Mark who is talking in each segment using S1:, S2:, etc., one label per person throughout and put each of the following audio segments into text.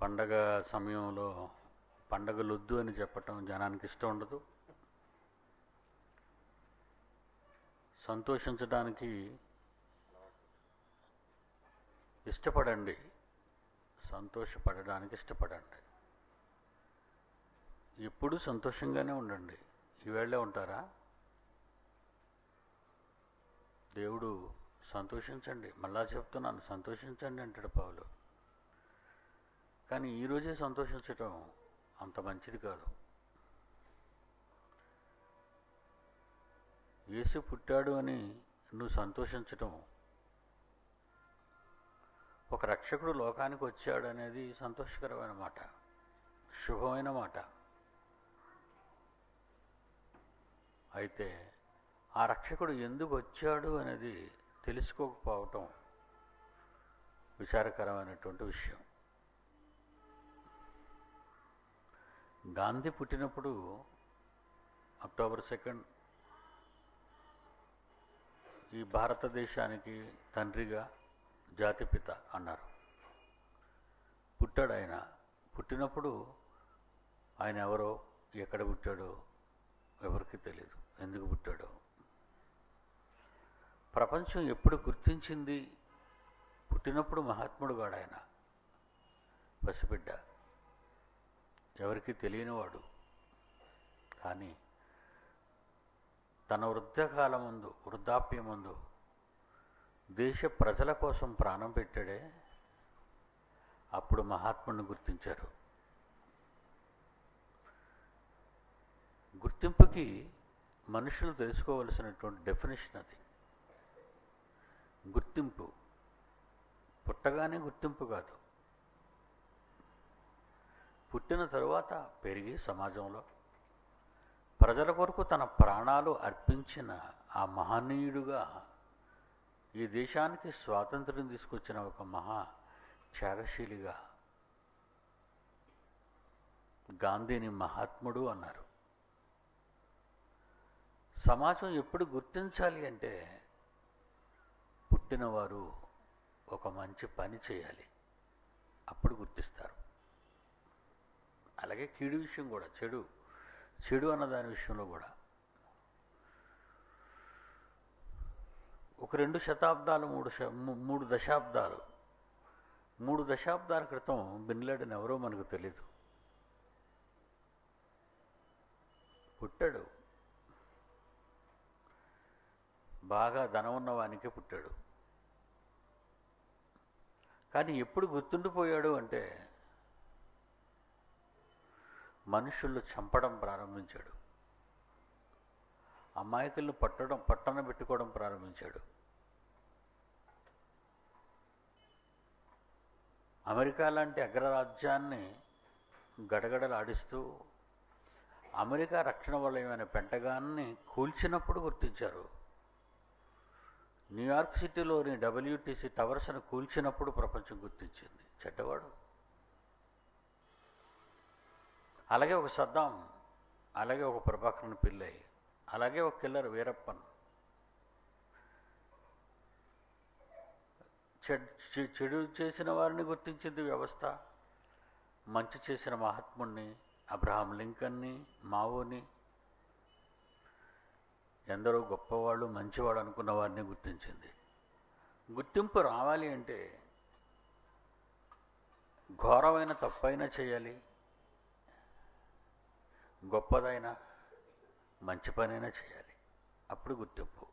S1: పండగ సమయంలో పండగలొద్దు అని చెప్పటం జనానికి ఇష్టం ఉండదు సంతోషించడానికి ఇష్టపడండి సంతోషపడడానికి ఇష్టపడండి ఎప్పుడు సంతోషంగానే ఉండండి ఈవేళే ఉంటారా దేవుడు సంతోషించండి మళ్ళా చెప్తున్నాను సంతోషించండి అంటాడు పౌలు కానీ ఈరోజే సంతోషించటం అంత మంచిది కాదు యేసు పుట్టాడు అని నువ్వు సంతోషించటం ఒక రక్షకుడు లోకానికి వచ్చాడు అనేది సంతోషకరమైన మాట శుభమైన మాట అయితే ఆ రక్షకుడు ఎందుకు వచ్చాడు అనేది తెలుసుకోకపోవటం విచారకరమైనటువంటి విషయం గాంధీ పుట్టినప్పుడు అక్టోబర్ సెకండ్ ఈ భారతదేశానికి తండ్రిగా జాతిపిత అన్నారు పుట్టాడు ఆయన పుట్టినప్పుడు ఆయన ఎవరో ఎక్కడ పుట్టాడో ఎవరికి తెలియదు ఎందుకు పుట్టాడో ప్రపంచం ఎప్పుడు గుర్తించింది పుట్టినప్పుడు మహాత్ముడు గాడు ఆయన పసిబిడ్డ ఎవరికి తెలియనివాడు కానీ తన వృద్ధకాలం ముందు వృద్ధాప్యం ముందు దేశ ప్రజల కోసం ప్రాణం పెట్టాడే అప్పుడు మహాత్ముడిని గుర్తించారు గుర్తింపుకి మనుషులు తెలుసుకోవలసినటువంటి డెఫినేషన్ అది గుర్తింపు పుట్టగానే గుర్తింపు కాదు పుట్టిన తరువాత పెరిగి సమాజంలో ప్రజల కొరకు తన ప్రాణాలు అర్పించిన ఆ మహనీయుడుగా ఈ దేశానికి స్వాతంత్ర్యం తీసుకొచ్చిన ఒక మహా త్యాగశీలిగా గాంధీని మహాత్ముడు అన్నారు సమాజం ఎప్పుడు గుర్తించాలి అంటే పుట్టినవారు ఒక మంచి పని చేయాలి అప్పుడు గుర్తిస్తారు అలాగే కీడు విషయం కూడా చెడు చెడు అన్న దాని విషయంలో కూడా ఒక రెండు శతాబ్దాలు మూడు శ- మూ- మూడు దశాబ్దాలు మూడు దశాబ్దాల క్రితం బిన్లాడెన్ ఎవరో మనకు తెలీదు పుట్టాడు బాగా ధనం ఉన్నవానికే పుట్టాడు కానీ ఎప్పుడు గుర్తుండిపోయాడు అంటే మనుషులు చంపడం ప్రారంభించాడు అమాయకులను పట్టడం పట్టణ పెట్టుకోవడం ప్రారంభించాడు అమెరికా లాంటి అగ్రరాజ్యాన్ని గడగడలాడిస్తూ అమెరికా రక్షణ వలయమైన పెంటగాన్ని కూల్చినప్పుడు గుర్తించారు న్యూయార్క్ సిటీలోని డబ్ల్యూటీసీ టవర్స్ను కూల్చినప్పుడు ప్రపంచం గుర్తించింది చెడ్డవాడు అలాగే ఒక సద్దాం అలాగే ఒక ప్రభాకరన్ పిల్లై అలాగే ఒక కిల్లర్ వీరప్పన్ చెడ్ చె- చెడు చేసిన వారిని గుర్తించింది వ్యవస్థ మంచి చేసిన మహాత్ముణ్ణి అబ్రహాం లింకన్ని మావోని ఎందరో గొప్పవాళ్ళు మంచివాడు అనుకున్న వారిని గుర్తించింది గుర్తింపు రావాలి అంటే ఘోరమైన తప్పైనా చేయాలి గొప్పదైనా మంచి పనైనా చేయాలి అప్పుడు గుర్తింపు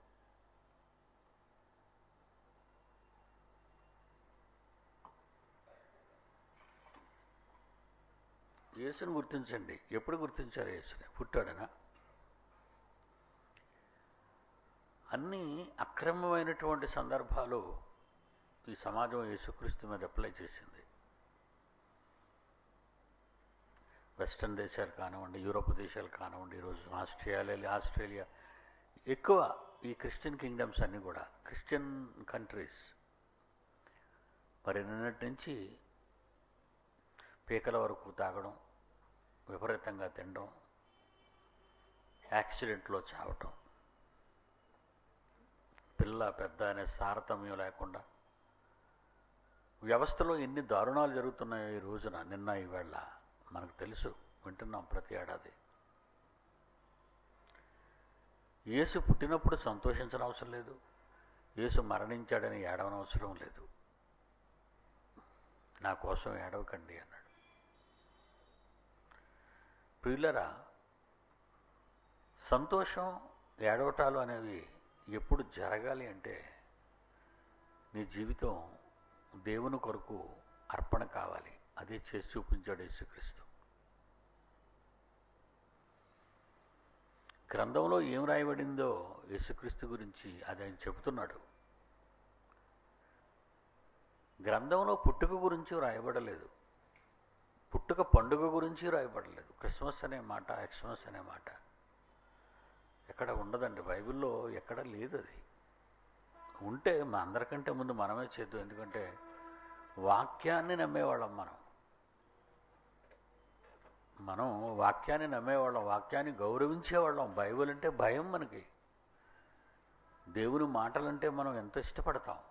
S1: యేసుని గుర్తించండి ఎప్పుడు గుర్తించారు యేసుని పుట్టాడనా అన్నీ అక్రమమైనటువంటి సందర్భాలు ఈ సమాజం యేసుక్రీస్తు మీద అప్లై చేసింది వెస్టర్న్ దేశాలు కానివ్వండి యూరోప్ దేశాలు కానివ్వండి ఈరోజు ఆస్ట్రేలియా ఆస్ట్రేలియా ఎక్కువ ఈ క్రిస్టియన్ కింగ్డమ్స్ అన్నీ కూడా క్రిస్టియన్ కంట్రీస్ మరి నిన్నటి నుంచి పీకల వరకు తాగడం విపరీతంగా తినడం యాక్సిడెంట్లో చావటం పిల్ల పెద్ద అనే తారతమ్యం లేకుండా వ్యవస్థలో ఎన్ని దారుణాలు జరుగుతున్నాయో ఈ రోజున నిన్న ఈవేళ మనకు తెలుసు వింటున్నాం ప్రతి ఏడాది యేసు పుట్టినప్పుడు సంతోషించిన అవసరం లేదు యేసు మరణించాడని ఏడవనవసరం లేదు నా కోసం ఏడవకండి అన్నాడు ప్రియులరా సంతోషం ఏడవటాలు అనేవి ఎప్పుడు జరగాలి అంటే నీ జీవితం దేవుని కొరకు అర్పణ కావాలి అదే చేసి చూపించాడు యేసుక్రీస్తు గ్రంథంలో ఏం రాయబడిందో యేసుక్రీస్తు గురించి అది ఆయన చెబుతున్నాడు గ్రంథంలో పుట్టుక గురించి రాయబడలేదు పుట్టుక పండుగ గురించి రాయబడలేదు క్రిస్మస్ అనే మాట ఎక్స్మస్ అనే మాట ఎక్కడ ఉండదండి బైబిల్లో ఎక్కడ లేదు అది ఉంటే మా అందరికంటే ముందు మనమే చేద్దాం ఎందుకంటే వాక్యాన్ని నమ్మేవాళ్ళం మనం మనం వాక్యాన్ని నమ్మేవాళ్ళం వాక్యాన్ని గౌరవించేవాళ్ళం బైబిల్ అంటే భయం మనకి దేవుని మాటలంటే మనం ఎంత ఇష్టపడతాం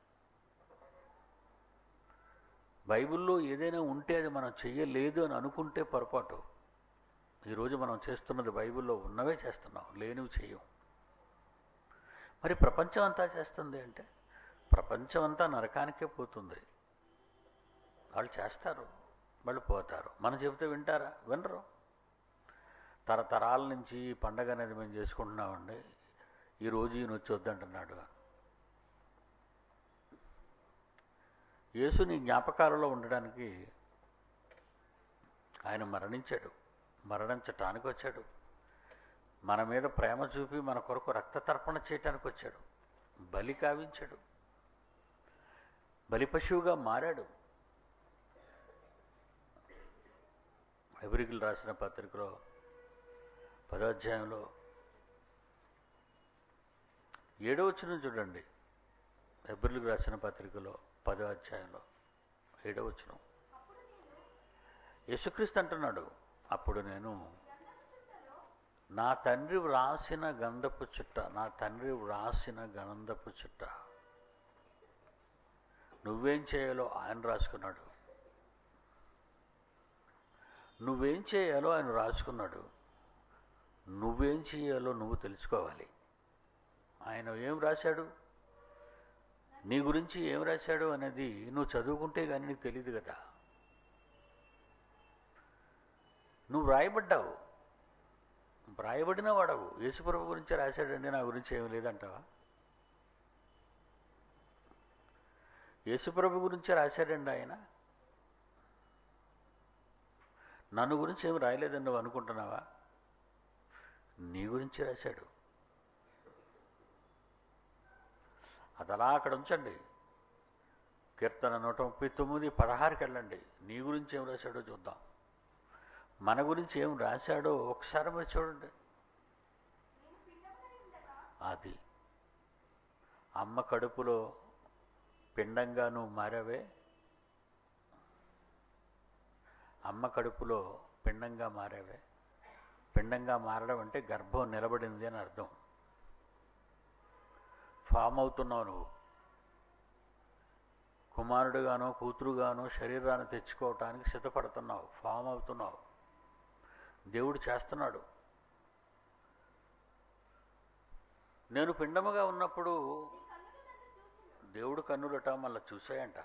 S1: బైబిల్లో ఏదైనా ఉంటే అది మనం చెయ్యలేదు అని అనుకుంటే పొరపాటు ఈరోజు మనం చేస్తున్నది బైబిల్లో ఉన్నవే చేస్తున్నాం లేనివి చెయ్యం మరి ప్రపంచం అంతా చేస్తుంది అంటే ప్రపంచం అంతా నరకానికే పోతుంది వాళ్ళు చేస్తారు వాళ్ళు పోతారు మనం చెబితే వింటారా వినరు తరతరాల నుంచి ఈ పండగ అనేది మేము చేసుకుంటున్నామండి ఈరోజు ఈయన వచ్చి వద్దంటున్నాడు యేసుని జ్ఞాపకాలలో ఉండడానికి ఆయన మరణించాడు మరణించటానికి వచ్చాడు మన మీద ప్రేమ చూపి మన కొరకు రక్త తర్పణ చేయటానికి వచ్చాడు బలి కావించాడు బలి పశువుగా మారాడు ఎబ్రిగిల్ రాసిన పత్రికలో పదోధ్యాయంలో ఏడో వచ్చిన చూడండి ఎబ్రిల్కి రాసిన పత్రికలో పదో అధ్యాయంలో ఏడో వచ్చిన యేసుక్రీస్తు అంటున్నాడు అప్పుడు నేను నా తండ్రి వ్రాసిన గంధపు చుట్ట నా తండ్రి వ్రాసిన గంధపు చుట్ట నువ్వేం చేయాలో ఆయన రాసుకున్నాడు నువ్వేం చేయాలో ఆయన రాసుకున్నాడు నువ్వేం చేయాలో నువ్వు తెలుసుకోవాలి ఆయన ఏం రాశాడు నీ గురించి ఏం రాశాడు అనేది నువ్వు చదువుకుంటే కానీ నీకు తెలియదు కదా నువ్వు రాయబడ్డావు రాయబడిన వాడవు యేసుప్రభు గురించి రాశాడండి నా గురించి ఏమి లేదంటావా యేసుప్రభు గురించి రాశాడండి ఆయన నన్ను గురించి ఏమి రాయలేదని నువ్వు అనుకుంటున్నావా నీ గురించి రాశాడు అది అలా అక్కడ ఉంచండి కీర్తన నూట ముప్పై తొమ్మిది పదహారుకి వెళ్ళండి నీ గురించి ఏం రాశాడో చూద్దాం మన గురించి ఏం రాశాడో ఒకసారి మీరు చూడండి అది అమ్మ కడుపులో పిండంగా నువ్వు మారావే అమ్మ కడుపులో పిండంగా మారావే పిండంగా మారడం అంటే గర్భం నిలబడింది అని అర్థం ఫామ్ అవుతున్నావు నువ్వు కుమారుడుగానో కూతురుగానో శరీరాన్ని తెచ్చుకోవటానికి సిద్ధపడుతున్నావు ఫామ్ అవుతున్నావు దేవుడు చేస్తున్నాడు నేను పిండముగా ఉన్నప్పుడు దేవుడు కన్నులట మళ్ళీ చూసాయంట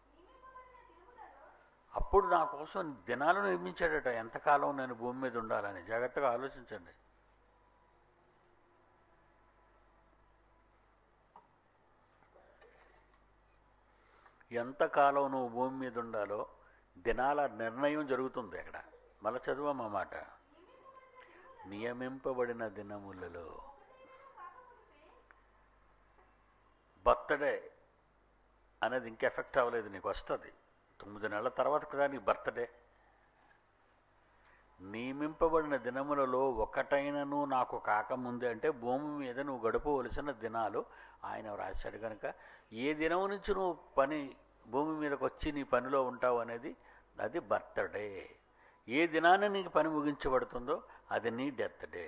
S1: అప్పుడు నా కోసం దినాలు నిర్మించాడట ఎంతకాలం నేను భూమి మీద ఉండాలని జాగ్రత్తగా ఆలోచించండి ఎంతకాలం నువ్వు భూమి మీద ఉండాలో దినాల నిర్ణయం జరుగుతుంది అక్కడ మళ్ళీ చదువమ్మా మాట నియమింపబడిన దినములలో బర్త్డే అనేది ఇంకా ఎఫెక్ట్ అవ్వలేదు నీకు వస్తుంది తొమ్మిది నెలల తర్వాత కదా నీ బర్త్డే నియమింపబడిన దినములలో ఒకటైనను నాకు కాకముందే అంటే భూమి మీద నువ్వు గడపవలసిన దినాలు ఆయన రాశాడు కనుక ఏ దినం నుంచి నువ్వు పని భూమి మీదకి వచ్చి నీ పనిలో ఉంటావు అనేది అది బర్త్డే ఏ దినాన నీకు పని ముగించబడుతుందో అది నీ డెత్ డే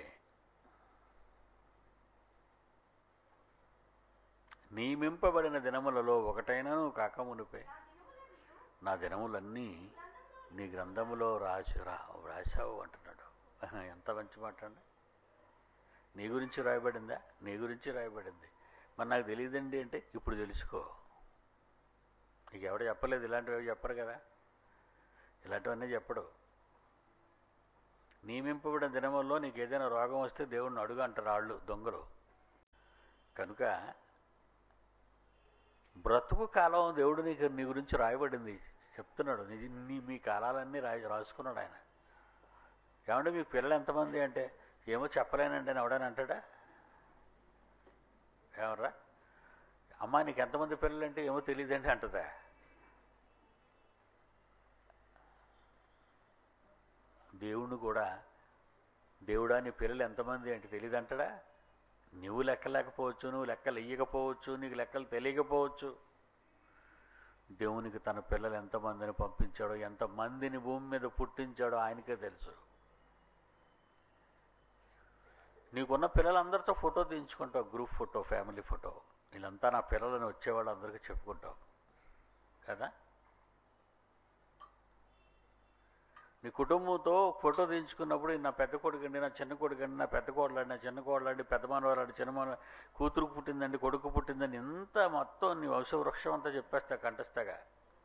S1: నియమింపబడిన దినములలో ఒకటైనను కాక మునిపే నా దినములన్నీ నీ గ్రంథములో రాసి రా రాశావు అంటున్నాడు ఎంత మంచి మాట అండి నీ గురించి రాయబడిందా నీ గురించి రాయబడింది మరి నాకు తెలియదండి అంటే ఇప్పుడు తెలుసుకో నీకు ఎవడు చెప్పలేదు ఇలాంటివి చెప్పరు కదా ఇలాంటివన్నీ చెప్పడు నియమింపబడిన దినముల్లో నీకు ఏదైనా రోగం వస్తే దేవుణ్ణి అడుగు అంటారు వాళ్ళు దొంగలు కనుక బ్రతుకు కాలం దేవుడు నీకు నీ గురించి రాయబడింది చెప్తున్నాడు నిజ నీ మీ కాలాలన్నీ రాయి రాసుకున్నాడు ఆయన ఏమంటే మీకు పిల్లలు ఎంతమంది అంటే ఏమో చెప్పలేనండి అని ఎవడని అంటాడా ఏమర్రా అమ్మా నీకు ఎంతమంది పిల్లలు అంటే ఏమో తెలియదండి అంటదా దేవుణ్ణి కూడా దేవుడా నీ పిల్లలు ఎంతమంది అంటే తెలియదు అంటాడా నువ్వు లెక్కలేకపోవచ్చు నువ్వు లెక్కలు ఇయ్యకపోవచ్చు నీకు లెక్కలు తెలియకపోవచ్చు దేవునికి తన పిల్లలు ఎంతమందిని పంపించాడో ఎంతమందిని భూమి మీద పుట్టించాడో ఆయనకే తెలుసు నీకున్న పిల్లలందరితో ఫోటో తీయించుకుంటావు గ్రూప్ ఫోటో ఫ్యామిలీ ఫోటో వీళ్ళంతా నా పిల్లలని వచ్చేవాళ్ళందరికీ చెప్పుకుంటావు కదా నీ కుటుంబంతో ఫోటో తీయించుకున్నప్పుడు ఈ నా పెద్ద కొడుకండి నా చిన్న కొడుకండి నా పెద్ద కోడలండి నా చిన్న కోడలండి పెద్ద మనవరాడు చిన్న మన కూతురుకు పుట్టిందండి కొడుకు పుట్టిందని ఇంత మొత్తం నీ వంశవృక్షం అంతా చెప్పేస్తా కంటస్తాగా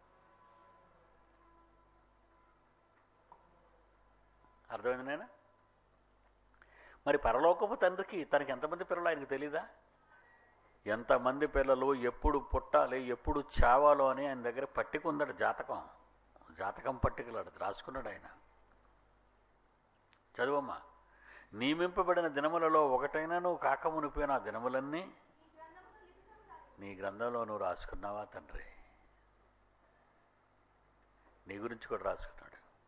S1: అర్థమైంది నేను మరి పరలోకపు తండ్రికి తనకి ఎంతమంది పిల్లలు ఆయనకు తెలీదా ఎంతమంది పిల్లలు ఎప్పుడు పుట్టాలి ఎప్పుడు చావాలో అని ఆయన దగ్గర పట్టిక ఉందట జాతకం జాతకం పట్టికలు అడు రాసుకున్నాడు ఆయన చదువమ్మా నియమింపబడిన దినములలో ఒకటైనా నువ్వు కాకమునిపోయిన ఆ దినములన్నీ నీ గ్రంథంలో నువ్వు రాసుకున్నావా తండ్రి నీ గురించి కూడా రాసుకున్నాడు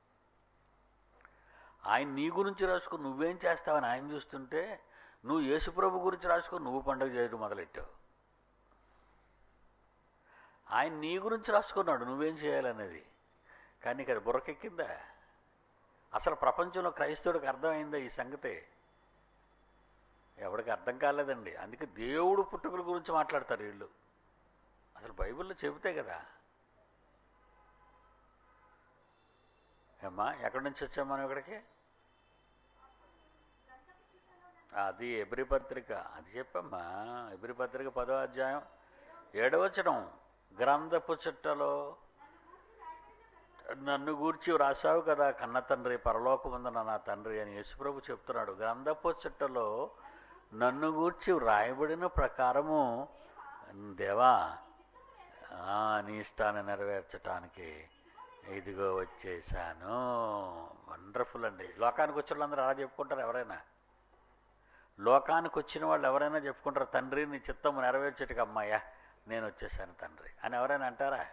S1: ఆయన నీ గురించి రాసుకుని నువ్వేం చేస్తావని ఆయన చూస్తుంటే నువ్వు యేసుప్రభు గురించి రాసుకొని నువ్వు పండుగ చేయడం మొదలెట్టావు ఆయన నీ గురించి రాసుకున్నాడు నువ్వేం చేయాలనేది కానీ నీకు అది బుర్రకెక్కిందా అసలు ప్రపంచంలో క్రైస్తవుడికి అర్థమైందా ఈ సంగతి ఎవడికి అర్థం కాలేదండి అందుకే దేవుడు పుట్టుకల గురించి మాట్లాడతారు వీళ్ళు అసలు బైబిల్లో చెబితే కదా ఏమ్మా ఎక్కడి నుంచి వచ్చాం మనం ఇక్కడికి అది ఎబ్రి పత్రిక అది చెప్పమ్మా ఎబ్రి పత్రిక పదో అధ్యాయం ఏడవచనం గ్రంథపు చుట్టలో నన్ను గూర్చి రాశావు కదా కన్న తండ్రి పరలోకముందన నా తండ్రి అని యేసుప్రభు చెప్తున్నాడు గ్రంథపు చుట్టలో నన్ను గూర్చి వ్రాయబడిన ప్రకారము దేవా ఆ, నీ ఇష్టాన్ని నెరవేర్చటానికి ఇదిగో వచ్చేసాను వండర్ఫుల్ అండి లోకానికి వచ్చిన వాళ్ళందరూ అలా చెప్పుకుంటారు ఎవరైనా లోకానికి వచ్చిన వాళ్ళు ఎవరైనా చెప్పుకుంటారు తండ్రి నీ చిత్తం నెరవేర్చేటికి అమ్మాయ్యా నేను వచ్చేసాను తండ్రి అని ఎవరైనా అంటారా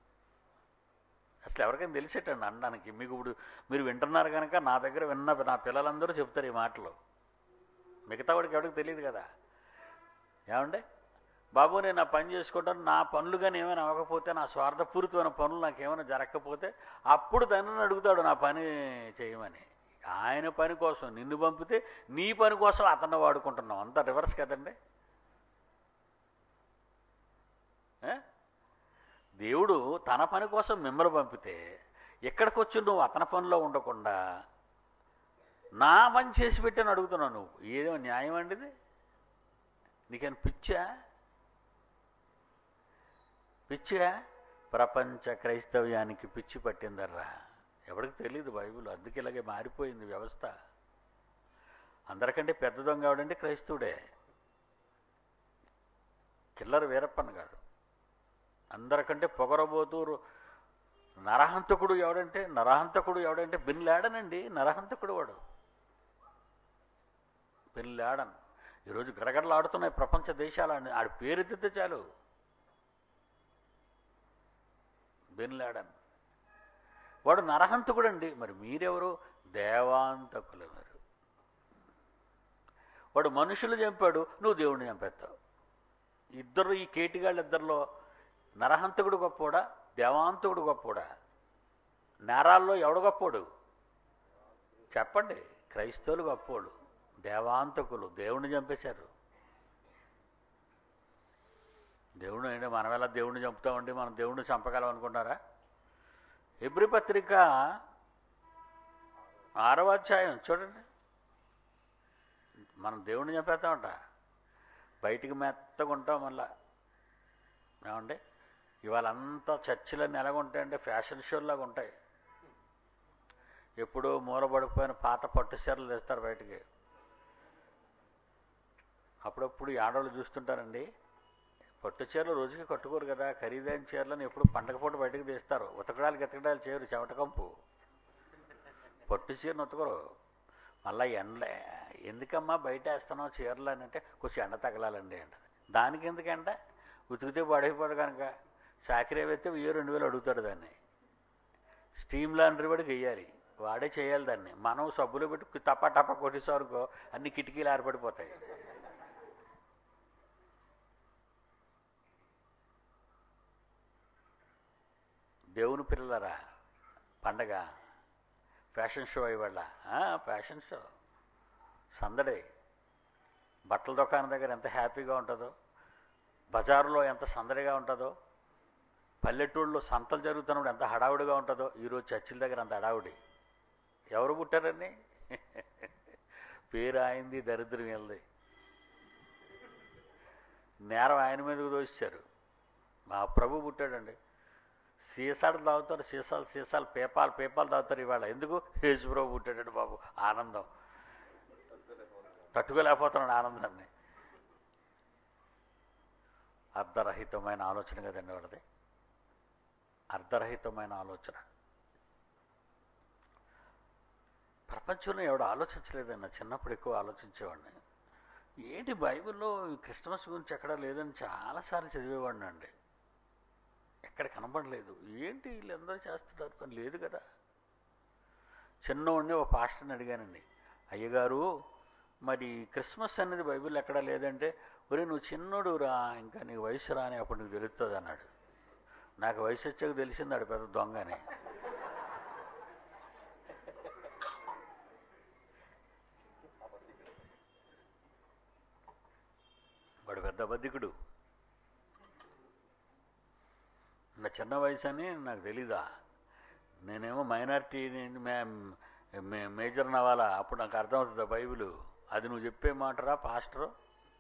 S1: అసలు ఎవరికైనా తెలిసేటండి అనడానికి మీకు ఇప్పుడు మీరు వింటున్నారు కనుక నా దగ్గర విన్న నా పిల్లలందరూ చెప్తారు ఈ మాటలు మిగతా వాడికి ఎవరికి తెలియదు కదా ఏమండి బాబు నేను నా పని చేసుకుంటాను నా పనులు కానీ ఏమైనా అవ్వకపోతే నా స్వార్థపూరితమైన పనులు నాకు ఏమైనా జరగకపోతే అప్పుడు తండ్రిని అడుగుతాడు నా పని చేయమని ఆయన పని కోసం నిన్ను పంపితే నీ పని కోసం అతన్ని వాడుకుంటున్నాం అంతా రివర్స్ కదండి ఏ? దేవుడు తన పని కోసం మిమ్మల్ని పంపితే ఇక్కడికి వచ్చి నువ్వు అతని పనిలో ఉండకుండా నా పని చేసి పెట్టని అడుగుతున్నావు నువ్వు ఏదో న్యాయం అండి ఇది నీకేం పిచ్చా పిచ్చా ప్రపంచ క్రైస్తవ్యానికి పిచ్చి పట్టిందర్రా ఎవరికి తెలియదు బైబిల్ అందుకే ఇలాగే మారిపోయింది వ్యవస్థ అందరికంటే పెద్ద దొంగ ఎవడంటే క్రైస్తవుడే కిల్లర్ వీరప్పన్ కాదు అందరికంటే పొగరబోతూ నరహంతకుడు ఎవడంటే నరహంతకుడు ఎవడంటే బిన్ లాడన్ నరహంతకుడు వాడు బిన్ లాడన్ ఈరోజు గడగడలాడుతున్నాయి ప్రపంచ దేశాలని ఆడి పేరెత్తితే చాలు బిన్ లాడన్ వాడు నరహంతకుడు అండి మరి మీరెవరు దేవాంతకులు మీరు వాడు మనుషులు చంపాడు నువ్వు దేవుడిని చంపేస్తావు ఇద్దరు ఈ కేటిగాళ్ళు ఇద్దరిలో నరహంతకుడు గొప్పోడా దేవాంతకుడు గొప్పోడా నేరాల్లో ఎవడు గొప్పోడు చెప్పండి క్రైస్తవులు గొప్పోడు దేవాంతకులు దేవుణ్ణి చంపేశారు దేవుడు అంటే మనం ఎలా దేవుణ్ణి చంపుతామండి మనం దేవుణ్ణి చంపగలం అనుకుంటారా ఎబ్రి పత్రిక ఆరవ అధ్యాయం చూడండి మనం దేవుడిని చంపేస్తామంట బయటికి మెత్తగా ఉంటాం మళ్ళా ఏమండి ఇవాళ అంతా చర్చిలన్నీ ఎలాగుంటాయంటే ఫ్యాషన్ షోలాగా ఉంటాయి ఎప్పుడూ మూలబడిపోయిన పాత పట్టు చీరలు తెస్తారు బయటికి అప్పుడప్పుడు ఈ ఆడవాళ్ళు చూస్తుంటారండి పట్టు చీరలు రోజుకి కట్టుకోరు కదా ఖరీదైన చీరలను ఎప్పుడు పండగ పూట బయటకు తీస్తారు ఉతకడాలు ఎతకడాలు చేయరు చెమట కంపు పట్టు చీరను ఉతకరు మళ్ళీ ఎండ ఎందుకమ్మా బయట వేస్తున్నావు చీరలు అని అంటే కొంచెం ఎండ తగలాలండి అంట దానికి ఎందుకంట ఉతికితే పడైపోదు కనుక చాకరీ అయితే వెయ్యి రెండు వేలు అడుగుతాడు దాన్ని స్టీమ్ లాండ్రీ వాడికి వెయ్యాలి వాడే చేయాలి దాన్ని మనం సబ్బులు పెట్టి తప్ప టప్ప కొట్టేసరికి అన్ని కిటికీలు ఆరిపడిపోతాయి దేవుని పిల్లలరా పండగ ఫ్యాషన్ షో ఇవాళ ఆ, ఫ్యాషన్ షో సందడి బట్టల దుకాణం దగ్గర ఎంత హ్యాపీగా ఉంటుందో బజారులో ఎంత సందడిగా ఉంటుందో పల్లెటూళ్ళలో సంతలు జరుగుతున్నప్పుడు ఎంత హడావుడిగా ఉంటుందో ఈరోజు చర్చిల దగ్గర అంత హడావుడి ఎవరు పుట్టారండి పేరు ఆయనది దరిద్రం వీళ్ళది నేరం ఆయన మీదకు దోషించారు మా ప్రభు పుట్టాడండి సీసాలు తాగుతారు సీసాలు సీసాలు పేపాలు పేపాలు తాగుతారు ఇవాళ ఎందుకు యేసు ప్రభు పుట్టాడండి బాబు ఆనందం తట్టుకోలేకపోతున్నాడు ఆనందాన్ని అర్ధరహితమైన ఆలోచన కదండి వాడిది అర్ధరహితమైన ఆలోచన ప్రపంచంలో ఎవడు ఆలోచించలేదన్న చిన్నప్పుడు ఎక్కువ ఆలోచించేవాడిని ఏంటి బైబిల్లో ఈ క్రిస్మస్ గురించి ఎక్కడా లేదని చాలాసార్లు చదివేవాడిని అండి ఎక్కడ కనబడలేదు ఏంటి వీళ్ళందరూ చేస్తున్నారు పని లేదు కదా చిన్నవాడిని ఒక పాస్టర్ని అడిగానండి అయ్యగారు మరి క్రిస్మస్ అనేది బైబిల్ ఎక్కడా లేదంటే ఒరే నువ్వు చిన్నోడు రా ఇంకా నీ వయసు రాని అప్పుడు నీకు తెలుస్తుంది అన్నాడు నాకు వయసు వచ్చాక తెలిసింది ఆడు పెద్ద దొంగని వాడు పెద్ద అబద్ధికుడు నా చిన్న వయసు అని నాకు తెలీదా నేనేమో మైనారిటీ మేజర్ నవాలా అప్పుడు నాకు అర్థమవుతుంది బైబిల్ అది నువ్వు చెప్పే మాటరా పాస్టరు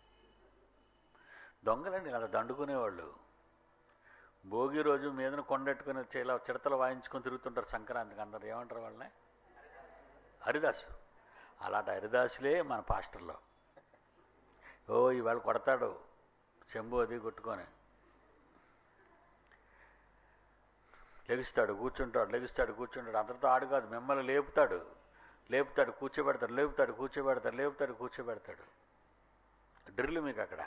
S1: దొంగలండి అలా దండుకునేవాళ్ళు భోగి రోజు మీదన కొండెట్టుకుని ఇలా చిడతలు వాయించుకొని తిరుగుతుంటారు సంక్రాంతికి అందరు ఏమంటారు వాళ్ళని హరిదాసు అలాంటి హరిదాసులే మన పాస్టర్లో ఓ ఇవాళ కొడతాడు చెంబు అది కొట్టుకొని లెగుస్తాడు కూర్చుంటాడు లెగుస్తాడు కూర్చుంటాడు అందరితో ఆడు కాదు మిమ్మల్ని లేపుతాడు లేపుతాడు కూర్చోబెడతాడు లేపుతాడు కూర్చోబెడతాడు లేపుతాడు కూర్చోబెడతాడు డ్రిల్ మీకు అక్కడ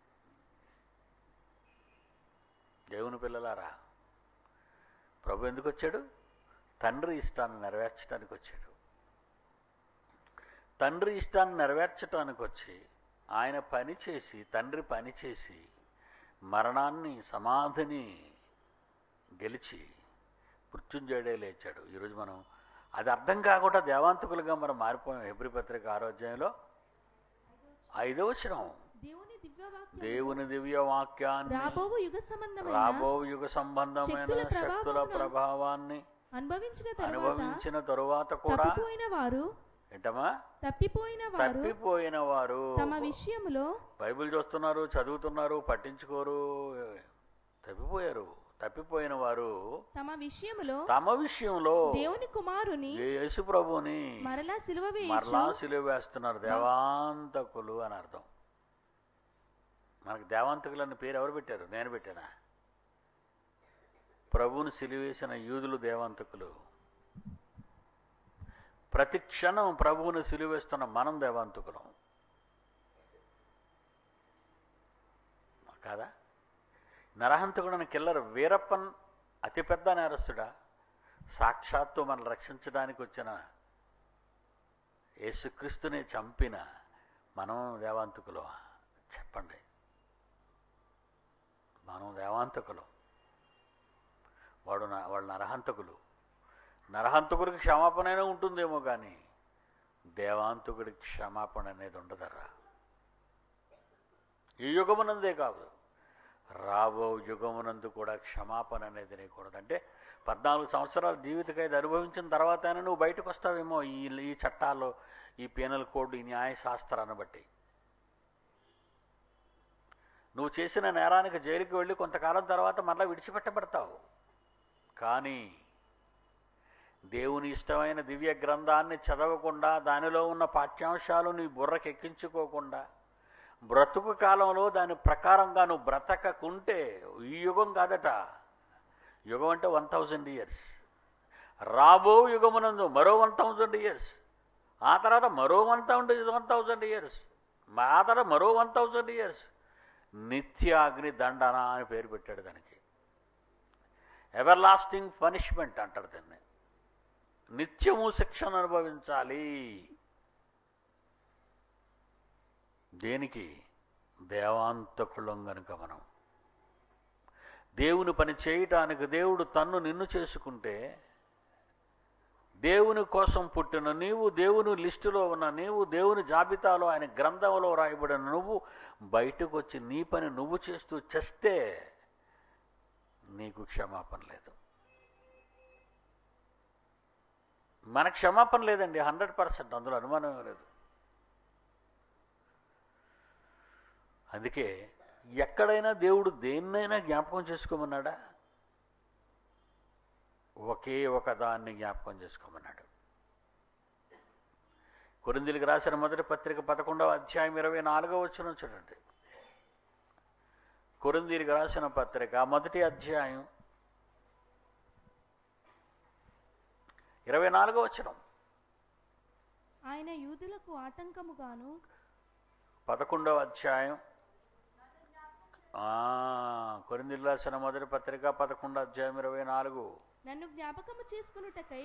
S1: దేవుని పిల్లలారా ప్రభు ఎందుకు వచ్చాడు తండ్రి ఇష్టాన్ని నెరవేర్చడానికి వచ్చాడు తండ్రి ఇష్టాన్ని నెరవేర్చడానికి వచ్చి ఆయన పని చేసి తండ్రి పని చేసి మరణాన్ని సమాధిని గెలిచి మృత్యుంజయుడే లేచాడు ఈరోజు మనం అది అర్థం కాకుండా దేవాంతకులుగా మనం మారిపోయాం హెబ్రి పత్రిక ఆరోగ్యంలో ఐదవ వచనం
S2: దేవుని దివ్యవాక్యం
S1: దేవుని దివ్య వాక్యాన్ని
S2: రాబోవు యుగ సంబంధమైన
S1: రాబో యుగ సంబంధమైన
S2: శక్తుల
S1: శక్తుల
S2: ప్రభావమును
S1: ప్రభావాన్ని
S2: అనుభవించిన తరువాత
S1: అనుభవించిన తరువాత కూడా
S2: తప్పిపోయిన వారు
S1: ఏంటమ్మా
S2: తప్పిపోయిన వారు
S1: తప్పిపోయిన వారు
S2: తమ విషయములో
S1: బైబిల్ చూస్తున్నారు చదువుతున్నారు పట్టించుకోరు తప్పిపోయారు తప్పిపోయిన వారు
S2: తమ విషయములో
S1: తమ విషయంలో
S2: దేవుని కుమారుని
S1: యేసు ప్రభుని
S2: మరలా సిలువ వేయచ్చు
S1: మరలా సిలువ వేస్తున్నారు దేవాంతకులు అని అర్థం మనకు దేవాంతకులు అన్న పేరు ఎవరు పెట్టారు నేను పెట్టానా ప్రభువుని సిలివేసిన యూదులు దేవాంతకులు ప్రతి క్షణం ప్రభువుని సిలువేస్తున్న మనం దేవాంతకులం కాదా నరహంతకుడని కిల్లర్ వీరప్పన్ అతిపెద్ద నేరస్తుడా సాక్షాత్తు మనల్ని రక్షించడానికి వచ్చిన యేసుక్రీస్తుని చంపిన మనం దేవాంతకులు చెప్పండి మనం దేవాంతకులు వాడు న- వాళ్ళు నరహంతకులు నరహంతకుడికి క్షమాపణైనా ఉంటుందేమో కానీ దేవాంతకుడికి క్షమాపణ అనేది ఉండదరా ఈ యుగమునందే కాదు రాబో యుగమునందు కూడా క్షమాపణ అనేది లేకూడదు అంటే పద్నాలుగు సంవత్సరాల జీవిత ఖైదు అనుభవించిన తర్వాతైనా నువ్వు బయటకు వస్తావేమో ఈ ఈ చట్టాలు ఈ పీనల్ కోడ్ ఈ న్యాయశాస్త్రాన్ని బట్టి నువ్వు చేసిన నేరానికి జైలుకి వెళ్ళి కొంతకాలం తర్వాత మరలా విడిచిపెట్టబడతావు కానీ దేవుని ఇష్టమైన దివ్య గ్రంథాన్ని చదవకుండా దానిలో ఉన్న పాఠ్యాంశాలు నీ బుర్రకి ఎక్కించుకోకుండా బ్రతుకు కాలంలో దాని ప్రకారంగా నువ్వు బ్రతకకుంటే ఈ యుగం కాదట యుగం అంటే వన్ థౌజండ్ ఇయర్స్ రాబో యుగమునందు మరో వన్ థౌజండ్ ఇయర్స్ ఆ తర్వాత మరో one thousand one thousand years ఆ తర్వాత మరో వన్ థౌజండ్ ఇయర్స్ నిత్యాగ్ని దండన అని పేరు పెట్టాడు దానికి ఎవర్ లాస్టింగ్ పనిష్మెంట్ అంటారు దాన్ని నిత్యము శిక్షను అనుభవించాలి దేనికి దేవాంతకులం గనుక మనం దేవుని పని చేయటానికి దేవుడు తన్ను నిన్ను చేసుకుంటే దేవుని కోసం పుట్టిన నీవు దేవుని లిస్టులో ఉన్న నీవు దేవుని జాబితాలో ఆయన గ్రంథంలో రాయబడిన నువ్వు బయటకు వచ్చి నీ పని నువ్వు చేస్తూ చేస్తే నీకు క్షమాపణ లేదు మన క్షమాపణ లేదండి హండ్రెడ్ పర్సెంట్ అందులో అనుమానం లేదు అందుకే ఎక్కడైనా దేవుడు దేన్నైనా జ్ఞాపకం చేసుకోమన్నాడా ఒకే ఒక దాన్ని జ్ఞాపకం చేసుకోమన్నాడు కొరిందులకు రాసిన మొదటి పత్రిక పదకొండవ అధ్యాయం ఇరవై నాలుగవ వచ్చిన చూడండి కొరిందీరికి రాసిన పత్రిక మొదటి అధ్యాయం ఇరవై నాలుగవ వచనం
S2: ఆయన యూదులకు ఆటంకముగాను
S1: పదకొండవ అధ్యాయం కొరిందీలు రాసిన మొదటి పత్రిక పదకొండవ అధ్యాయం ఇరవై నాలుగు
S2: నన్ను జ్ఞాపకము చేసుకునుటకై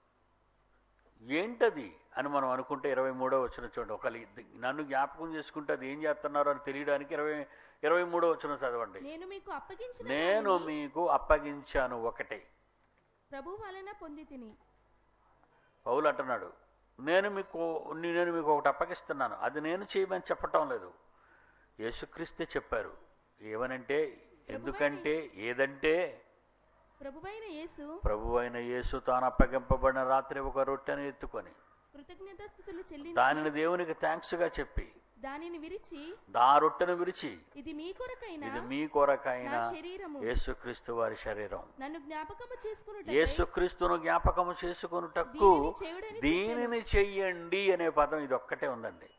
S1: ఏంటది అని మనం అనుకుంటే ఇరవై మూడో వచ్చిన చూడండి ఒక నన్ను జ్ఞాపకం చేసుకుంటే అది ఏం చేస్తున్నారో అని తెలియడానికి ఇరవై ఇరవై మూడో వచ్చిన చదవండి
S2: నేను మీకు అప్పగించిన
S1: నేను
S2: దానిని
S1: మీకు అప్పగించాను ఒకటే
S2: ప్రభు వలన పొంది తిని
S1: పౌలు అంటున్నాడు నేను మీకు నేను మీకు ఒకటి అప్పగిస్తున్నాను అది నేను చేయమని చెప్పటం లేదు యేసుక్రీస్తే చెప్పారు ఏమనంటే ఎందుకంటే ఏదంటే
S2: ప్రభువైన యేసు
S1: ప్రభు అయిన యేసు తాను అప్పగింపబడిన రాత్రి ఒక రొట్టెను ఎత్తుకొని
S2: కృతజ్ఞతాస్థుతులు చెల్లించి
S1: దానిని దేవునికి థ్యాంక్స్గా చెప్పి
S2: దానిని విరిచి
S1: దా రొట్టెను విరిచి
S2: ఇది మీ కొరకైన
S1: ఇది మీ కొరకైన
S2: నా శరీరము
S1: యేసుక్రీస్తు వారి శరీరం
S2: నన్ను జ్ఞాపకము చేసుకునుటకై
S1: యేసుక్రీస్తును జ్ఞాపకము చేసుకొనుటకు
S2: దీనిని చేయుడని
S1: దీనిని చెయ్యండి అనే పదం ఇది ఒక్కటే ఉందండి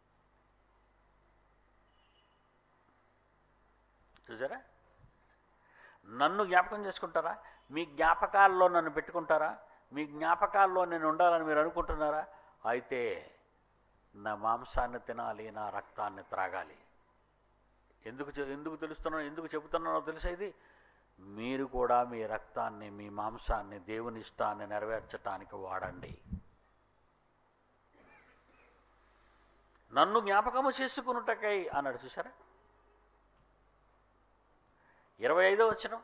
S1: చూసారా నన్ను జ్ఞాపకం చేసుకుంటారా మీ జ్ఞాపకాల్లో నన్ను పెట్టుకుంటారా మీ జ్ఞాపకాల్లో నేను ఉండాలని మీరు అనుకుంటున్నారా అయితే నా మాంసాన్ని తినాలి నా రక్తాన్ని త్రాగాలి ఎందుకు చె- ఎందుకు తెలుస్తున్నానో ఎందుకు చెబుతున్నానో తెలిసేది మీరు కూడా మీ రక్తాన్ని మీ మాంసాన్ని దేవుని ఇష్టాన్ని నెరవేర్చటానికి వాడండి నన్ను జ్ఞాపకము చేసుకున్నటకై అన్నాడు చూసారా ఇరవై ఐదో వచ్చిన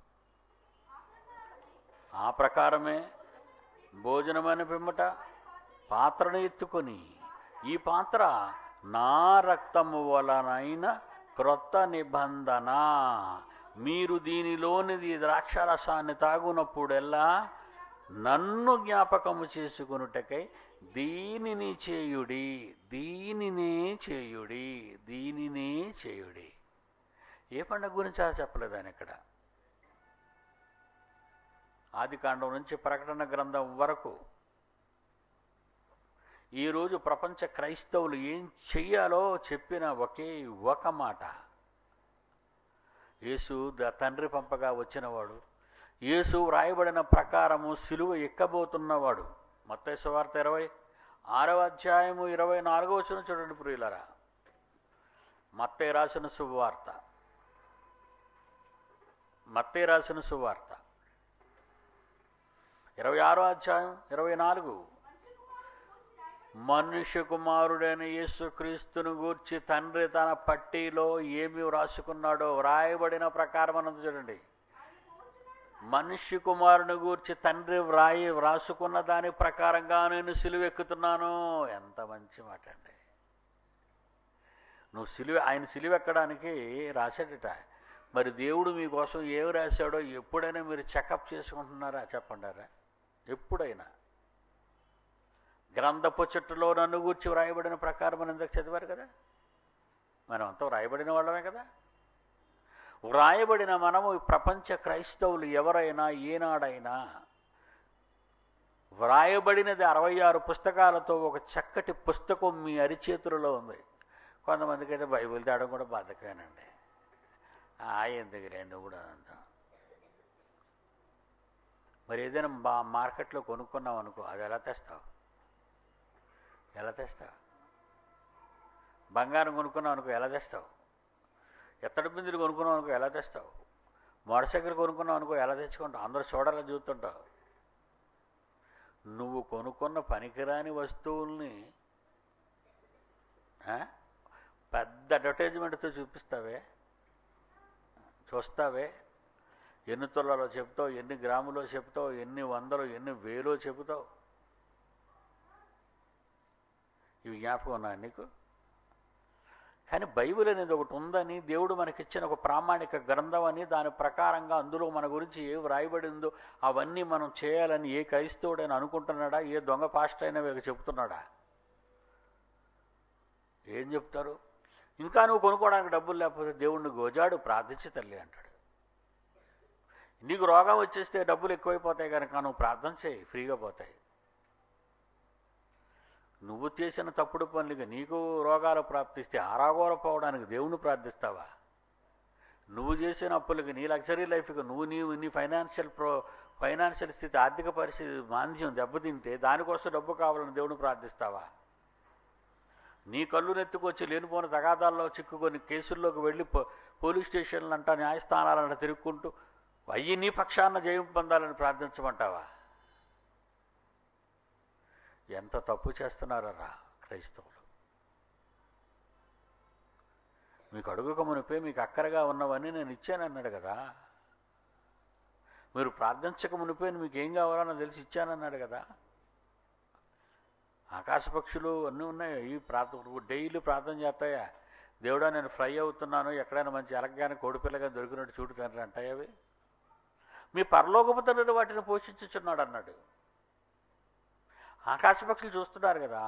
S1: ఆ ప్రకారమే భోజనమైన పిమ్మట పాత్రను ఎత్తుకొని ఈ పాత్ర నా రక్తము వలనైన క్రొత్త నిబంధన మీరు దీనిలోనిది ద్రాక్షరసాన్ని తాగునప్పుడెల్లా నన్ను జ్ఞాపకము చేసుకునుటకై దీనిని చేయుడి దీనినే చేయుడి దీనినే చేయుడి ఏ పండుగ గురించి అలా చెప్పలేదు ఆయన ఇక్కడ ఆది కాండం నుంచి ప్రకటన గ్రంథం వరకు ఈరోజు ప్రపంచ క్రైస్తవులు ఏం చెయ్యాలో చెప్పిన ఒకే ఒక మాట యేసు ద తండ్రి పంపగా వచ్చినవాడు యేసు వ్రాయబడిన ప్రకారము సిలువ ఎక్కబోతున్నవాడు మత్తయి సువార్త ఇరవై ఆరవ అధ్యాయము ఇరవై నాలుగో వచ్చిన చూడండి ప్రియులరా మత్తయి రాసిన శుభవార్త మత్తయి రాసిన సువార్త ఇరవై ఆరో అధ్యాయం ఇరవై నాలుగు మనుష్య కుమారుడైన యేసుక్రీస్తును గూర్చి తండ్రి తన పట్టీలో ఏమి వ్రాసుకున్నాడో వ్రాయబడిన ప్రకారం అన్నది చూడండి మనుష్య కుమారుని గూర్చి తండ్రి వ్రాయి వ్రాసుకున్న దాని ప్రకారంగా నేను సిలువెక్కుతున్నాను ఎంత మంచి మాట అండి నువ్వు సిలువ ఆయన సిలువెక్కడానికి రాశాడట మరి దేవుడు మీకోసం ఏమి రాశాడో ఎప్పుడైనా మీరు చెకప్ చేసుకుంటున్నారా చెప్పండారా ఎప్పుడైనా గ్రంథపు చెట్టులో నన్ను గూర్చి వ్రాయబడిన ప్రకారం మనం ఇందాక చదివారు కదా మనం అంతా వ్రాయబడిన వాళ్ళమే కదా వ్రాయబడిన మనము ఈ ప్రపంచ క్రైస్తవులు ఎవరైనా ఏనాడైనా వ్రాయబడినది అరవై ఆరు పుస్తకాలతో ఒక చక్కటి పుస్తకం మీ అరిచేతులలో ఉంది కొంతమందికి అయితే బైబిల్ తేడం కూడా బద్దకానండి ఆ ఎందుకు రెండు కూడా అంతా మరి ఏదైనా బా మార్కెట్లో కొనుక్కున్నావు అనుకో అది ఎలా తెస్తావు ఎలా తెస్తావు బంగారం కొనుక్కున్నావు అనుకో ఎలా తెస్తావు ఎత్తడి బిందులు కొనుక్కున్నావు అనుకో ఎలా తెస్తావు మోటార్ సైకిల్ కొనుక్కున్నావు అనుకో ఎలా తెచ్చుకుంటావు అందరూ చూడాలని చూస్తుంటావు నువ్వు కొనుక్కున్న పనికిరాని వస్తువుల్ని ఆ, పెద్ద అడ్వర్టైజ్మెంట్తో చూపిస్తావే చూస్తావే ఎన్ని తులాలో చెప్తావు ఎన్ని గ్రాములో చెప్తావు ఎన్ని వందలు ఎన్ని వేలో చెబుతావు ఇవి జ్ఞాపకం ఉన్నాయి నీకు కానీ బైబిల్ అనేది ఒకటి ఉందని దేవుడు మనకిచ్చిన ఒక ప్రామాణిక గ్రంథం అని దాని ప్రకారంగా అందులో మన గురించి ఏ వ్రాయబడి ఉందో అవన్నీ మనం చేయాలని ఏ క్రైస్తవుడైనా అనుకుంటున్నాడా ఏ దొంగ పాస్టర్ అయినా వీళ్ళకి చెప్తున్నాడా ఏం చెప్తారు ఇంకా నువ్వు కొనుక్కోవడానికి డబ్బులు లేకపోతే దేవుణ్ణి గోజాడు ప్రార్థించి తల్లి అంటాడు నీకు రోగం వచ్చేస్తే డబ్బులు ఎక్కువైపోతాయి కనుక నువ్వు ప్రార్థన చేయి ఫ్రీగా పోతాయి నువ్వు చేసిన తప్పుడు పనులకి నీకు రోగాలు ప్రాప్తిస్తే ఆ రోగాలు పోవడానికి దేవుణ్ణి ప్రార్థిస్తావా నువ్వు చేసిన అప్పులకి నీ లగ్జరీ లైఫ్కి నువ్వు నీవు నీ ఫైనాన్షియల్ ప్రో ఫైనాన్షియల్ స్థితి ఆర్థిక పరిస్థితి మాంద్యం దెబ్బతింటే దానికోసం డబ్బు కావాలని దేవుని ప్రార్థిస్తావా నీ కళ్ళు నెత్తుకొచ్చి లేనిపోయిన తగాదాల్లో చిక్కుకొని కేసుల్లోకి వెళ్ళి పో- పోలీస్ స్టేషన్లంట న్యాయస్థానాలంట తిరుక్కుంటూ అయ్యి నీ పక్షాన జయం పొందాలని ప్రార్థించమంటావా ఎంత తప్పు చేస్తున్నారా క్రైస్తవులు మీకు అడుగుక మునిపే మీకు అక్కరగా ఉన్నవన్నీ నేను ఇచ్చానన్నాడు కదా మీరు ప్రార్థించక మునిపే మీకు ఏం కావాలో నాకు తెలిసి ఇచ్చానన్నాడు కదా ఆకాశ పక్షులు అన్నీ ఉన్నాయి ఈ ప్రార్థన డైలీ ప్రార్థన చేస్తాయా దేవుడా నేను ఫ్రై అవుతున్నాను ఎక్కడైనా మంచి ఎలగ్గానే కోడిపిల్లగా దొరికినట్టు చూడు తండ్రి అంటాయి అవి మీ పరలోకపు తండ్రి వాటిని పోషించుచున్నాడు అన్నాడు ఆకాశ పక్షులు చూస్తున్నారు కదా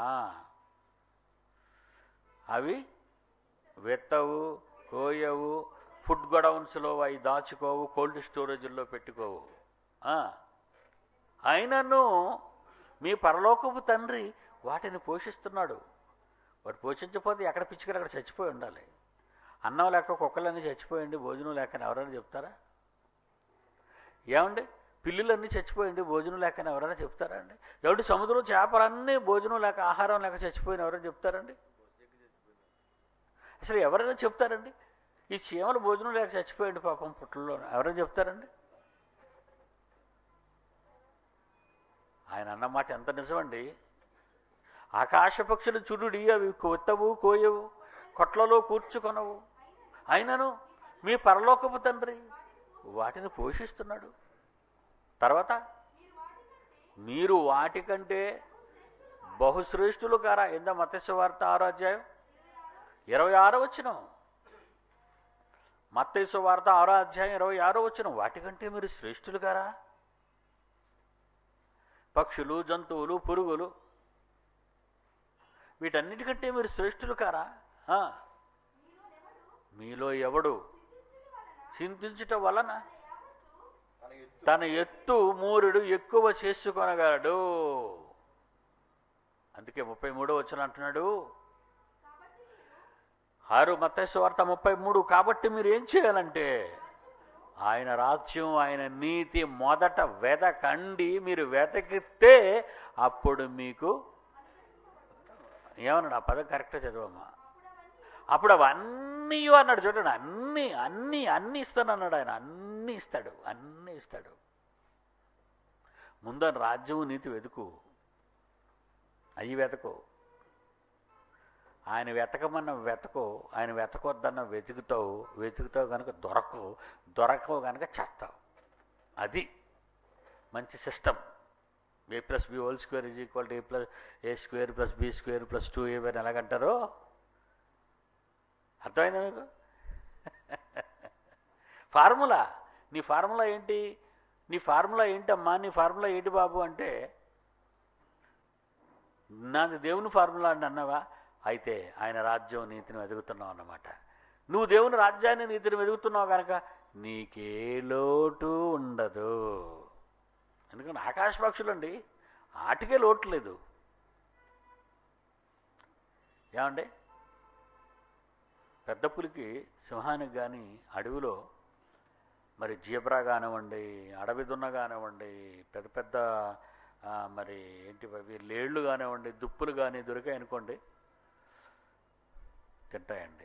S1: అవి వెత్తవు కోయవు ఫుడ్ గొడౌన్స్లో అవి దాచుకోవు కోల్డ్ స్టోరేజ్లో పెట్టుకోవు ఆ, అయినను మీ పరలోకపు తండ్రి వాటిని పోషిస్తున్నాడు వాడు పోషించకపోతే ఎక్కడ పిచ్చుకలు అక్కడ చచ్చిపోయి ఉండాలి అన్నం లేక కుక్కలన్నీ చచ్చిపోయండి భోజనం లేకని ఎవరైనా చెప్తారా ఏమండి పిల్లులన్నీ చచ్చిపోయింది భోజనం లేకని ఎవరైనా చెప్తారా అండి ఎవరి సముద్రం చేపలన్నీ భోజనం లేక ఆహారం లేక చచ్చిపోయిన ఎవరైనా చెప్తారండి అసలు ఎవరైనా చెప్తారండి ఈ చీమలు భోజనం లేక చచ్చిపోయింది పాపం పుట్టల్లో ఎవరైనా చెప్తారండి ఆయన అన్నమాట ఎంత నిజమండి ఆకాశ పక్షులు చుడుడి అవి కొత్తవు కోయవు కొట్లలో కూర్చుకొనవు అయినను మీ పరలోకపు తండ్రి వాటిని పోషిస్తున్నాడు తర్వాత మీరు వాటికంటే బహుశ్రేష్ఠులు కారా ఎంద మత్స్య వార్త ఆరో అధ్యాయం ఇరవై ఆరో వచ్చిన మత్తైసు వార్త ఆరో అధ్యాయం ఇరవై ఆరో వచ్చిన వాటికంటే మీరు శ్రేష్ఠులు కారా పక్షులు జంతువులు పురుగులు వీటన్నిటికంటే మీరు శ్రేష్ఠులు కారా ఆ. మీలో ఎవడు చింతించుట వలన తన ఎత్తు మూరుడు ఎక్కువ చేసుకొనగలడు అందుకే ముప్పై మూడో వచ్చిన అంటున్నాడు ఆరు మత్తయి వార్త ముప్పై మూడు కాబట్టి మీరు ఏం చేయాలంటే ఆయన రాజ్యం ఆయన నీతి మొదట వెదకండి మీరు వెతకితే అప్పుడు మీకు ఏమన్నాడు ఆ పదం కరెక్ట్గా చదవమ్మా అప్పుడు అవన్నీ అన్నాడు చూడండి అన్నీ అన్నీ అన్నీ ఇస్తాను అన్నాడు ఆయన అన్నీ ఇస్తాడు అన్నీ ఇస్తాడు ముందు ఆయన రాజ్యము నీతి వెతుకు అవి వెతకు ఆయన వెతకమన్న వెతకు ఆయన వెతకొద్దన్న వెతుకుతావు వెతుకుతావు కనుక దొరకవు దొరకవు కనుక చేస్తావు అది మంచి system A plus B whole square is equal to A plus A square plus B square plus two A అని ఎలాగంటారో అర్థమైందా మీకు ఫార్ములా నీ ఫార్ములా ఏంటి నీ ఫార్ములా ఏంటమ్మా నీ ఫార్ములా ఏంటి బాబు అంటే నాది దేవుని ఫార్ములా అని అన్నావా అయితే ఆయన రాజ్యం నీతిని వెతుకుతున్నావు అన్నమాట నువ్వు దేవుని రాజ్యాన్ని నీతిని వెతుకుతున్నావు కనుక నీకే లోటు ఉండదు ఎందుకంటే ఆకాశ పక్షులండి ఆటికే లోటు లేదు ఏమండి పెద్ద పులికి సింహానికి కానీ అడవిలో మరి జీబ్రా కానివ్వండి అడవి దున్న కానివ్వండి పెద్ద పెద్ద ఆ, మరి ఏంటి అవి లేళ్ళు కానివ్వండి దుప్పులు కానీ దొరికాయి అనుకోండి తింటాయండి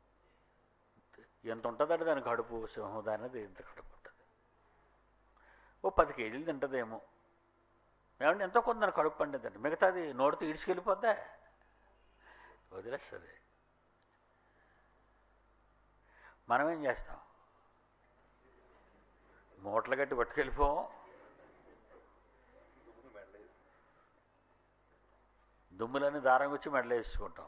S1: ఎంత ఉంటుందంటే దాని కడుపు సింహం దానిది ఎంత కడుపు ఉంటుంది ఓ పది కేజీలు తింటుందేమో ఏమంటే ఎంతో కొంత దాని కడుపు పండిద్దండి మిగతాది నోటితో ఇడిచుకెళ్ళిపోద్దా వదిలేస్తుంది మనం ఏం చేస్తాం మూటలు కట్టి పట్టుకెళ్ళిపోం దుమ్ములని దారం వచ్చి మెడలో వేసుకుంటాం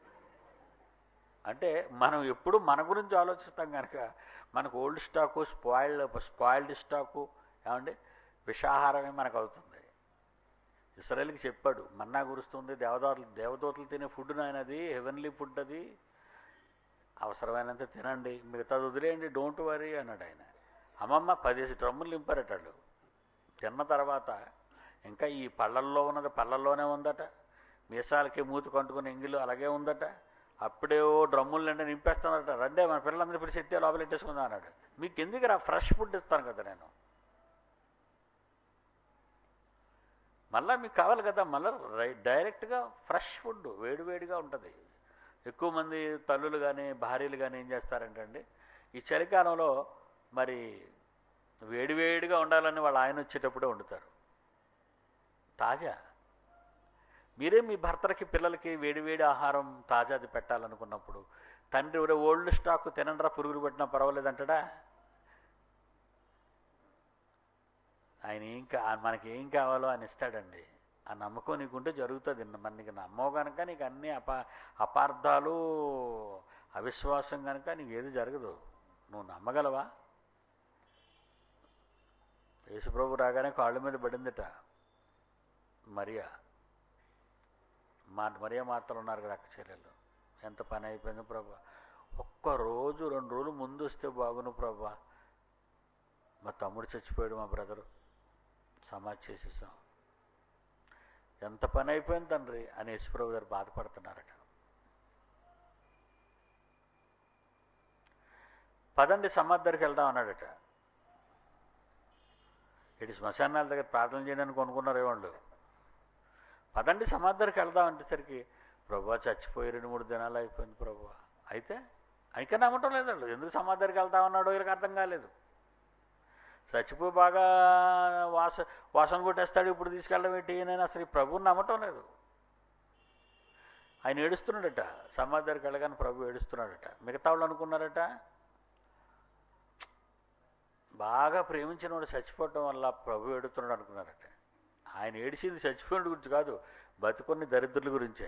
S1: అంటే మనం ఎప్పుడు మన గురించి ఆలోచిస్తాం కనుక మనకు old stock spoiled spoiled stock ఏమండి విషాహారమే మనకు అవుతుంది ఇస్రాయల్కి చెప్పాడు మన్నా కురుస్తుంది దేవదూతలు దేవదూతలు తినే ఫుడ్ నాయనది హెవెన్లీ ఫుడ్ అది అవసరమైనంత తినండి మిగతాది వదిలేయండి డోంట్ వరీ అన్నాడు ఆయన అమ్మమ్మ పదేసి డ్రమ్ములు నింపారట వాళ్ళు తిన్న తర్వాత ఇంకా ఈ పళ్ళల్లో ఉన్నది పళ్ళల్లోనే ఉందట మీసాలకి మూతి కంటుకుని ఎంగిలు అలాగే ఉందట అప్పుడే ఓ డ్రమ్ములు నిండా నింపేస్తున్నారట రండే మన పిల్లలందరూ పిలిచి ఎత్తే లోపల పెట్టేసుకుందాం అన్నాడు మీకు ఎందుకు రా ఫ్రెష్ ఫుడ్ ఇస్తాను కదా నేను మళ్ళీ మీకు కావాలి కదా మళ్ళీ రై- డైరెక్ట్గా ఫ్రెష్ ఫుడ్ వేడివేడిగా ఉంటుంది ఎక్కువ మంది తల్లులు కానీ భార్యలు కానీ ఏం చేస్తారంటే అండి ఈ చలికాలంలో మరి వేడివేడిగా ఉండాలని వాళ్ళ ఆయన వచ్చేటప్పుడే వండుతారు తాజా మీరే మీ భర్తలకి పిల్లలకి వేడివేడి ఆహారం తాజాది పెట్టాలనుకున్నప్పుడు తండ్రి ఎవరో ఓల్డ్ స్టాక్ తినండ్రా పురుగులు పెట్టినా పర్వాలేదంటాడా ఆయన ఏం కా మనకి ఏం కావాలో ఆయన ఇస్తాడండి ఆ నమ్మకం నీకుంటే జరుగుతుంది మన నీకు నమ్మవు కనుక నీకు అన్ని అప అపార్థాలు అవిశ్వాసం కనుక నీకు ఏది జరగదు నువ్వు నమ్మగలవా యేసుప్రభు రాగానే కాళ్ళ మీద పడిందిట మరియా మా మరియా మాత్రం ఉన్నారు కదా అక్క చెల్లెలు ఎంత పని అయిపోయింది ప్రభా ఒక్క రోజు రెండు రోజులు ముందు వస్తే బాగును ప్రభా మా తమ్ముడు చచ్చిపోయాడు మా బ్రదరు సమాధి చేసేసాం ఎంత పని అయిపోయింది తండ్రి అని యేసుప్రభు గారు బాధపడుతున్నారట పదండి సమాధి దగ్గరికి వెళ్దాం అన్నాడట ఇటు శ్మశానాల దగ్గర ప్రార్థన చేయడానికి కొనుక్కున్నారు వాళ్ళు పదండి సమాధి దగ్గరికి వెళ్దాం అంటేసరికి ప్రభా చచ్చిపోయి రెండు మూడు దినాలు అయిపోయింది ప్రభా అయితే అయితే నమ్మటం లేదు వాళ్ళు ఎందుకు సమాధి దగ్గరికి వెళ్తామన్నాడో వీళ్ళకి అర్థం కాలేదు చచ్చిపోయి బాగా వాస వాసన కొట్టేస్తాడు ఇప్పుడు తీసుకెళ్ళడం ఏంటి నేను అసలు ఈ ప్రభువుని నమ్మటం లేదు ఆయన ఏడుస్తున్నాడట సమాధి దగ్గరికి వెళ్ళగానే ప్రభు ఏడుస్తున్నాడట మిగతా వాళ్ళు అనుకున్నారట బాగా ప్రేమించిన వాడు చచ్చిపోవటం వల్ల ప్రభు ఏడుతున్నాడు అనుకున్నారట ఆయన ఏడిచింది చచ్చిపోయిన గురించి కాదు బతుకున్న దరిద్రుల గురించే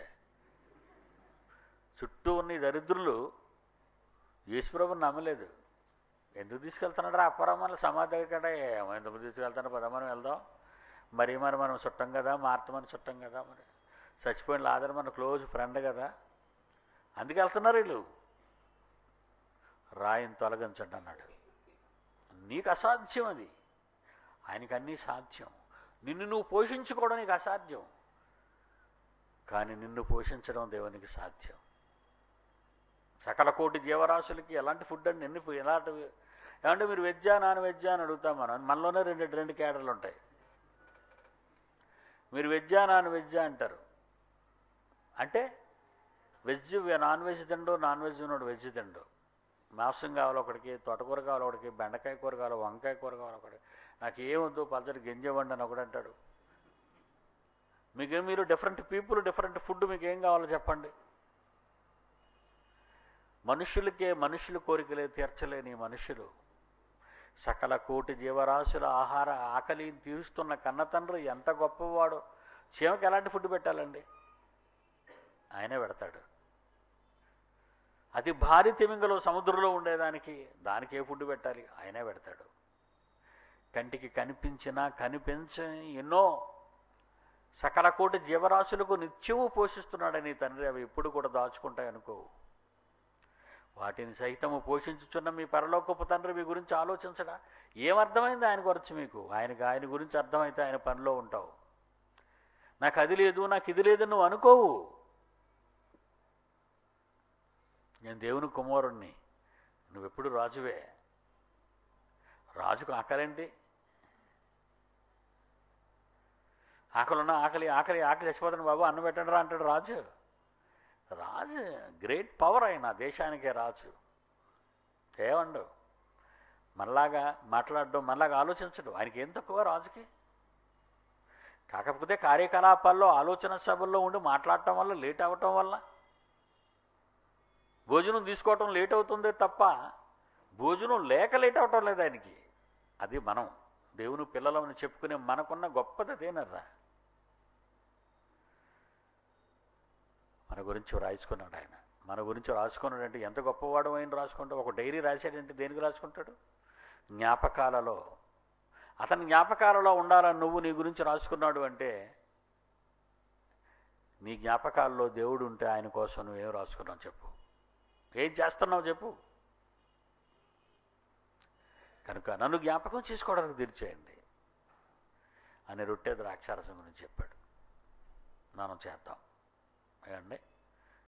S1: చుట్టూ ఉన్న ఈ దరిద్రులు యేసుప్రభుని నమ్మలేదు ఎందుకు తీసుకెళ్తున్నాడు అప్పరమ్మని సమాధి దగ్గర ఏమో ఎందుకు తీసుకెళ్తాను పద మనం వెళ్దాం మరి మరి మనం చుట్టం కదా మార్తమని చుట్టం కదా మరి చచ్చిపోయిన లాదర్ మన క్లోజ్ ఫ్రెండ్ కదా అందుకు వెళ్తున్నారు వీళ్ళు రాయిని తొలగించండి అన్నాడు నీకు అసాధ్యం అది ఆయనకి అన్నీ సాధ్యం నిన్ను నువ్వు పోషించుకోవడం నీకు అసాధ్యం కానీ నిన్ను పోషించడం దేవునికి సాధ్యం సకల కోటి జీవరాశులకి ఎలాంటి ఫుడ్ అండి ఎన్ని ఫు- ఎలాంటి ఏమంటే మీరు వెజ్జా నాన్ వెజ్జా అని అడుగుతాం మనం మనలోనే రెండు రెండు క్యాడర్లు ఉంటాయి మీరు వెజ్జా నాన్ వెజ్జా అంటారు అంటే వెజ్ నాన్ వెజ్ తిండు నాన్ వెజ్ ఉన్నాడు వెజ్ తిండు మాంసం కావాలి ఒకడికి తోటకూర కావాలి ఒకడికి బెండకాయ కూర కావాలి వంకాయ కూర కావాలి ఒకటి నాకు ఏమొద్దు పచ్చడి గింజవండి అని ఒకడు అంటాడు మీకు మీరు డిఫరెంట్ పీపుల్ డిఫరెంట్ ఫుడ్ మీకు ఏం కావాలో చెప్పండి మనుషులకే మనుషుల కోరికలే తీర్చలేని మనుషులు సకల కోటి జీవరాశుల ఆహార ఆకలిని తీరుస్తున్న కన్న తండ్రి ఎంత గొప్పవాడు చీమకి ఎలాంటి ఫుడ్ పెట్టాలండి ఆయనే పెడతాడు అతి భారీ తిమింగలం సముద్రంలో ఉండేదానికి దానికి ఏ ఫుడ్ పెట్టాలి ఆయనే పెడతాడు కంటికి కనిపించిన కనిపించని ఎన్నో సకల కోటి జీవరాశులకు నిత్యము పోషిస్తున్నాడని తండ్రి అవి ఎప్పుడు కూడా దాచుకుంటాయి అనుకో వాటిని సైతము పోషించుచున్న మీ పరలోకపు తండ్రి మీ గురించి ఆలోచించడా ఏమర్థమైంది ఆయన గురించి మీకు ఆయనకి ఆయన గురించి అర్థమైతే ఆయన పనిలో ఉంటావు నాకు అది లేదు నాకు ఇది లేదు నువ్వు అనుకోవు నేను దేవుని కుమారుణ్ణి నువ్వెప్పుడు రాజువే రాజుకు ఆకలేంటి ఆకలిన్నా ఆకలి ఆకలి ఆకలి చచ్చిపోతాను బాబు అన్నం పెట్టండి రా అంటాడు రాజు రాజు గ్రేట్ పవర్ ఆయన దేశానికే రాజు ఏమండు మనలాగా మాట్లాడడం మనలాగా ఆలోచించడు ఆయనకి ఏం తక్కువ రాజుకి కాకపోతే కార్యకలాపాల్లో ఆలోచన సభల్లో ఉండి మాట్లాడటం వల్ల లేట్ అవ్వటం వల్ల భోజనం తీసుకోవటం లేట్ అవుతుందే తప్ప భోజనం లేక లేట్ అవటం లేదు ఆయనకి అది మనం దేవుని పిల్లలమని చెప్పుకునే మనకున్న గొప్పది అదేనర్రా మన గురించి రాసుకున్నాడు ఆయన మన గురించి రాసుకున్నాడు అంటే ఎంత గొప్పవాడు అయిన రాసుకుంటాడు ఒక డైరీ రాశాడంటే దేనికి రాసుకుంటాడు జ్ఞాపకాలలో అతని జ్ఞాపకాలలో ఉండాలని నువ్వు నీ గురించి రాసుకున్నాడు అంటే నీ జ్ఞాపకాల్లో దేవుడు ఉంటే ఆయన కోసం నువ్వేం రాసుకున్నావు చెప్పు ఏం చేస్తున్నావు చెప్పు కనుక నన్ను జ్ఞాపకం చేసుకోవడానికి తీర్చేయండి అని రొట్టె ద్రాక్షారసం గురించి చెప్పాడు మనం చేద్దాం ఏమండి